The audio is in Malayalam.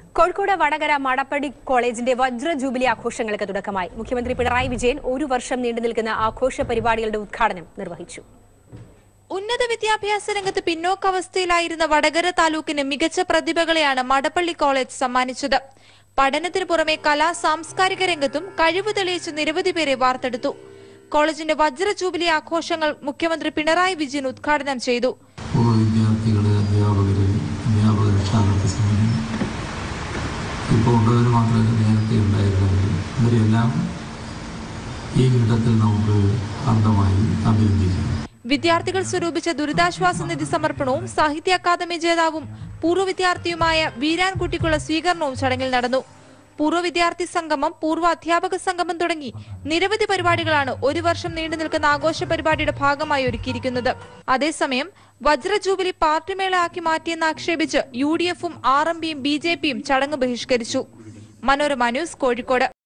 കോഴിക്കോട് വടകര മടപ്പടി കോളേജിന്റെ വജ്ര ജൂബിലി ആഘോഷങ്ങൾക്ക് തുടക്കമായി മുഖ്യമന്ത്രി പിണറായി വിജയൻ ഒരു വർഷം നീണ്ടു നിൽക്കുന്ന ആഘോഷ പരിപാടികളുടെ ഉദ്ഘാടനം നിർവഹിച്ചു ഉന്നത വിദ്യാഭ്യാസ രംഗത്ത് പിന്നോക്കാവസ്ഥയിലായിരുന്ന വടകര താലൂക്കിന് മികച്ച പ്രതിഭകളെയാണ് മടപ്പള്ളി കോളേജ് സമ്മാനിച്ചത് പഠനത്തിന് പുറമെ കലാ സാംസ്കാരിക രംഗത്തും കഴിവ് തെളിയിച്ച നിരവധി പേരെ വാർത്തെടുത്തു കോളേജിന്റെ വജ്ര ജൂബിലി ആഘോഷങ്ങൾ മുഖ്യമന്ത്രി പിണറായി വിജയൻ ഉദ്ഘാടനം ചെയ്തു പൂർവ്വ വിദ്യാർത്ഥികള് അധ്യാപകര് അധ്യാപക രക്ഷാകർത്ത സമിതി ഇപ്പോൾ ഉള്ളവർ മാത്രമല്ല നേരത്തെ ഉണ്ടായിരുന്നെങ്കിൽ ഇവരെല്ലാം ഈ ഘട്ടത്തിൽ നമുക്ക് അന്ധമായി അഭിനന്ദിക്കുന്നു വിദ്യാർത്ഥികൾ സ്വരൂപിച്ച ദുരിതാശ്വാസ നിധി സമർപ്പണവും സാഹിത്യ അക്കാദമി ജേതാവും പൂർവ്വ വിദ്യാർത്ഥിയുമായ വീരാൻകുട്ടിക്കുള്ള സ്വീകരണവും ചടങ്ങിൽ നടന്നു പൂർവ്വ വിദ്യാർത്ഥി സംഗമം പൂർവ്വ അധ്യാപക സംഗമം തുടങ്ങി നിരവധി പരിപാടികളാണ് ഒരു വർഷം നീണ്ടു നിൽക്കുന്ന ആഘോഷ പരിപാടിയുടെ ഭാഗമായി ഒരുക്കിയിരിക്കുന്നത് അതേസമയം വജ്ര ജൂബിലി പാർട്ടിമേള ആക്കി മാറ്റിയെന്ന് ആക്ഷേപിച്ച് യു ഡി എഫും ആർ എം പിയും ബി ജെ പിയും ചടങ്ങ് ബഹിഷ്കരിച്ചു മനോരമ ന്യൂസ് കോഴിക്കോട്